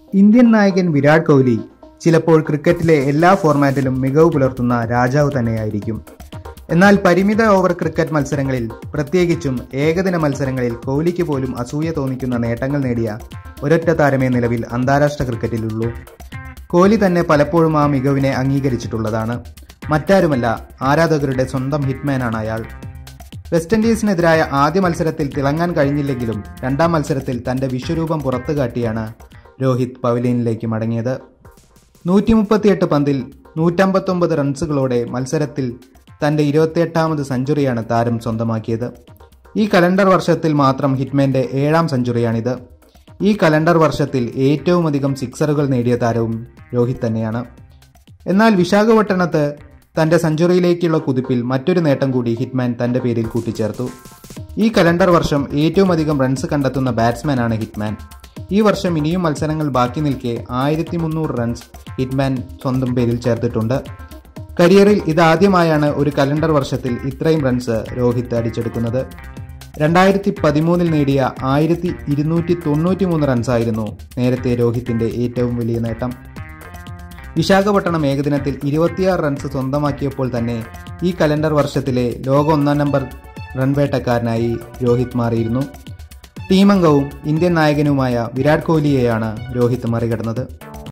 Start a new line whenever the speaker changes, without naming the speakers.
Indian നായകൻ വിരാട് കോഹ്ലി ചിലപ്പോൾ ക്രിക്കറ്റിലെ എല്ലാ ഫോർമാറ്റിലും മികവ് പുലർത്തുന്ന രാജാവ് തന്നെയായിരിക്കും എന്നാൽ പരിമിത ഓവർ ക്രിക്കറ്റ് മത്സരങ്ങളിൽ പ്രത്യേകിച്ചും ഏകദിന മത്സരങ്ങളിൽ കോഹ്ലിക്ക് പോലും അസൂയ തോന്നിക്കുന്ന നേട്ടങ്ങൾ നേടിയ ഒരൊറ്റ താരമേ നിലവിൽ അന്താരാഷ്ട്ര ക്രിക്കറ്റിലുള്ളൂ കോഹ്ലി തന്നെ പലപ്പോഴും ആ മികവിനെ അംഗീകരിച്ചിട്ടുള്ളതാണ് മറ്റാരുമല്ല ആരാധകരുടെ സ്വന്തം ഹിറ്റ്മാനാണ് അയാൾ വെസ്റ്റ് ഇൻഡീസിനെതിരായ ആദ്യ മത്സരത്തിൽ തിളങ്ങാൻ കഴിഞ്ഞില്ലെങ്കിലും രണ്ടാം മത്സരത്തിൽ തന്റെ വിശ്വരൂപം പുറത്തു കാട്ടിയാണ് രോഹിത് പവലിയനിലേക്ക് മടങ്ങിയത് നൂറ്റി മുപ്പത്തിയെട്ട് പന്തിൽ നൂറ്റമ്പത്തൊമ്പത് റൺസുകളോടെ മത്സരത്തിൽ തന്റെ ഇരുപത്തിയെട്ടാമത് സെഞ്ചുറിയാണ് താരം സ്വന്തമാക്കിയത് ഈ കലണ്ടർ വർഷത്തിൽ മാത്രം ഹിറ്റ്മാന്റെ ഏഴാം സെഞ്ചുറിയാണിത് ഈ കലണ്ടർ വർഷത്തിൽ ഏറ്റവും അധികം സിക്സറുകൾ നേടിയ താരവും രോഹിത് തന്നെയാണ് എന്നാൽ വിശാഖപട്ടണത്ത് തന്റെ സെഞ്ചുറിയിലേക്കുള്ള കുതിപ്പിൽ മറ്റൊരു നേട്ടം കൂടി ഹിറ്റ്മാൻ തന്റെ പേരിൽ കൂട്ടിച്ചേർത്തു ഈ കലണ്ടർ വർഷം ഏറ്റവും അധികം റൺസ് കണ്ടെത്തുന്ന ബാറ്റ്സ്മാനാണ് ഹിറ്റ്മാൻ ഈ വർഷം ഇനിയും മത്സരങ്ങൾ ബാക്കി നിൽക്കെ ആയിരത്തി മുന്നൂറ് റൺസ് ഹിറ്റ്മാൻ സ്വന്തം പേരിൽ ചേർത്തിട്ടുണ്ട് കരിയറിൽ ഇതാദ്യമായാണ് ഒരു കലണ്ടർ വർഷത്തിൽ ഇത്രയും റൺസ് രോഹിത് അടിച്ചെടുക്കുന്നത് രണ്ടായിരത്തി പതിമൂന്നിൽ നേടിയ ആയിരത്തി ഇരുന്നൂറ്റി തൊണ്ണൂറ്റി മൂന്ന് റൺസായിരുന്നു നേരത്തെ രോഹിത്തിന്റെ ഏറ്റവും വലിയ നേട്ടം വിശാഖപട്ടണം ഏകദിനത്തിൽ ഇരുപത്തിയാറ് റൺസ് സ്വന്തമാക്കിയപ്പോൾ തന്നെ ഈ കലണ്ടർ വർഷത്തിലെ ലോക ഒന്നാം നമ്പർ റൺവേട്ടക്കാരനായി രോഹിത് മാറിയിരുന്നു ടീമംഗവും ഇന്ത്യൻ നായകനുമായ വിരാട് കോഹ്ലിയെയാണ് രോഹിത് മറികടന്നത്